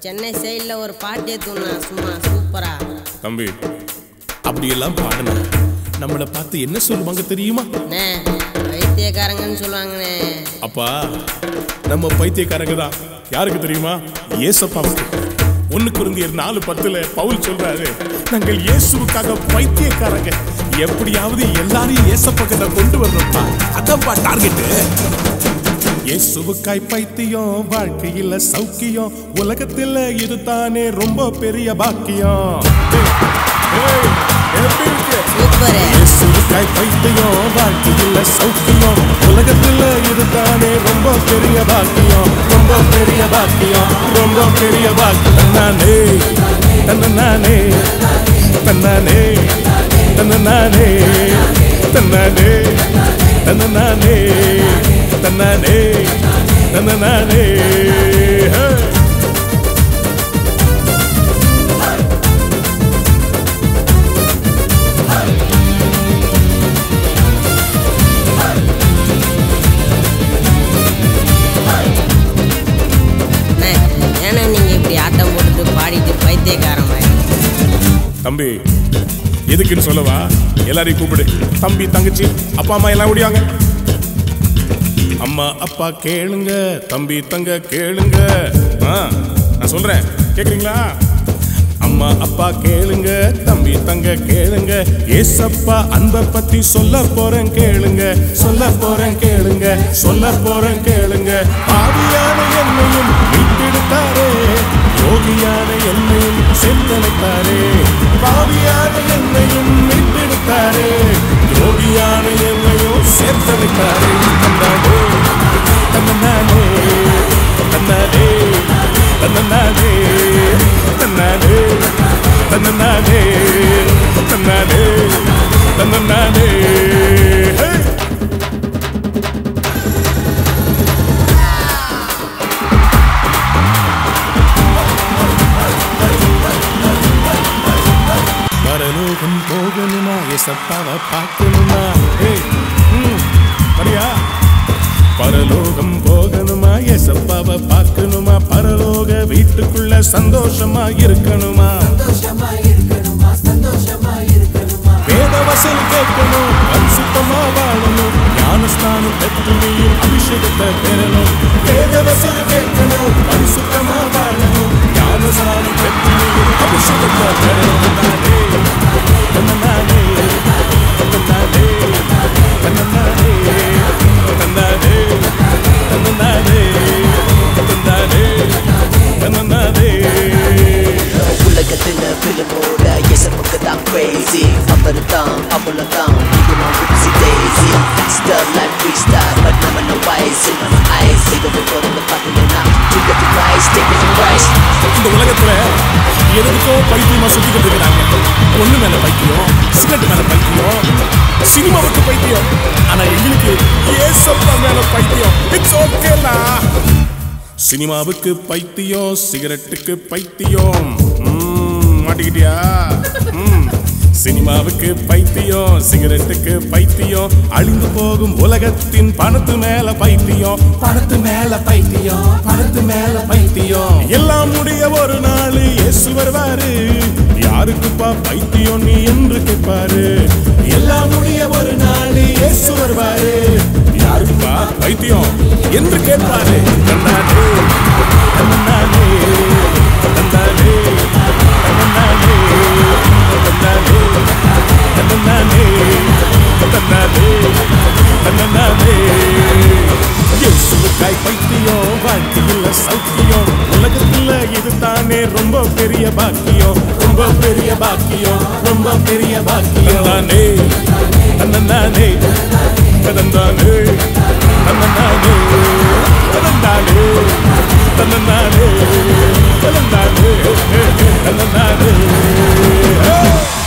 சென்னை சைடில் ஒரு பாட்டு ஏற்றுனா சும்மா சூப்பரா தம்பி அப்படியெல்லாம் பாடுன நம்மளை பார்த்து என்ன சொல்லுவாங்க தெரியுமா அண்ணே வைத்தியக்காரங்கன்னு சொல்லுவாங்கண்ணே அப்பா நம்ம பைத்தியக்காரங்க தான் யாருக்கு தெரியுமா ஏசப்பாவுக்கு ஒண்ணு குருந்தியர் நாலு பத்துல பவுல் சொல்றாரு நாங்கள் இயேசுவுக்காக பைத்தியக்காரங்க எப்படியாவது எல்லாரையும் ஏசப்பக்கத்தை கொண்டு வரணும்ப்பா அதான்ப்பா டார்கெட் இயேசுவுக்காய் பைத்தியம் வாழ்க்கையில சௌக்கியம் உலகத்துல இதுதானே ரொம்ப பெரிய பாக்கியம் ஏய், எப்படி இருக்கு சூப்பரு இயேசுவுக்காய் பைத்தியம் வாழ்க்கையில் சௌக்கியம் உலகத்தில் இதுதானே ரொம்ப பெரிய பாக்கியம் ரொம்ப பெரிய பாக்கியம் ரொம்ப பெரிய பாக்கியம் தன்னானே தன்னானே தன்னானே தன்னானே தன்னானே தன்னானே தன்னானே தன்னானே ஹே அண்ணே ஏன்னா நீங்கள் இப்படி ஆட்டம் போட்டுட்டு பாடிட்டு பைத்தியக்காரன் மாதிரி தம்பி எதுக்குன்னு சொல்லவா எல்லாரையும் கூப்பிடு தம்பி தங்கச்சி அப்பா அம்மா எல்லாம் ஓடியாங்க அம்மா அப்பா கேளுங்க தம்பி தங்க கேளுங்க ஆ நான் சொல்றேன் கேக்குறீங்களா அம்மா அப்பா கேளுங்க தம்பி தங்க கேளுங்க ஏசப்பா அன்பை பத்தி சொல்ல போறேன் கேளுங்க சொல்ல போறேன் கேளுங்க சொல்ல போறேன் கேளுங்க பாவியான என்னையும் மீட்டெடுத்தாரே யோகியான என்னையும் சேர்த்தனைத்தாரே பாவியான என்னையும் மீட்டெடுத்தாரே யோகியான என்னையும் சேர்த்தனைத்தாரே தந்தானே தன்னானே தன்னானே தன்னானே தன்னானே தன்னானே தன்னானே தன்னானே ஹே பரலோகம் போகணுமா எசப்பாவை பார்க்கணுமா ஏய், ம், வரியா பரலோகம் போகணுமா எசப்பாவை பார்க்கணுமா பரலோக வீட்டுக்குள்ள சந்தோஷமா இருக்கணுமா வேத வசல் கேட்கணும் பரிசுத்தமா வாழணும் ஞானஸ்தானம் பெற்று நீயும் அபிஷேகத்தை பெறணும் வேத வசல் கேட்கணும் பரிசுத்தமா வாழணும் ஞானஸ்தானம் பெற்று நீயும் அபிஷேகத்தை பெறணும் நானே தன்னானே தன்னானே தன்னானே தன்னானே தன்னானே தன்னானே தன்னானே உலகத்துல பிலிமோட எசப்புக்கு தான் crazy அவரு தான் அவள தான் இது நான் குடிசி டேசி star life free star but நம்ம no வயசு நம்ம ஐஸ் இது பிறந்த பார்த்தீங்கன்னா we got the price take the price இந்த உலகத்துல எதுக்கோ பைத்தியமா சுத்திக்கிட்டு இருக்கிறாங்க ஒண்ணு மேல பைத்தியம் சிகரெட் மேல பைத்தியம் சினிமாவுக்கு பைத்தியம் ஆனா எங்களுக்கு ஏசப்பா மேல பைத்தியம் இட்ஸ் ஓகேலா சினிமாவுக்கு பைத்தியம் சிகரெட்டுக்கு பைத்தியம் ம், மாட்டிக்கிட்டியா ம். சினிமாவுக்கு பைத்தியம் சிகரெட்டுக்கு பைத்தியம் அழிந்து போகும் உலகத்தின் பணத்து மேல பைத்தியம் பணத்து மேல பைத்தியம் பணத்து மேல பைத்தியம் எல்லாம் முடிய ஒரு நாள் இயேசு வருவாரு யாருக்குப்பா பைத்தியம் நீ என்று கேட்பாரு எல்லாம் முடிய ஒரு நாள் இயேசு வருவாரு யாருக்குப்பா பைத்தியம் என்று கேட்பாரு தன்னானே தன்னானே தன்னானே தன்னானே தன்னானே தன்னானே தன்னானே தன்னானே இயேசுவுக்காய் பைத்தியம் வாழ்க்கையில் சௌக்கியம் உலகத்துல இதுதானே ரொம்ப பெரிய பாக்கியம் ரொம்ப பெரிய பாக்கியம் ரொம்ப பெரிய பாக்கியம் தானே தன்னானே தன்னானே தன்னானே தன்னானே தன்னானே தன்னானே தன்னானே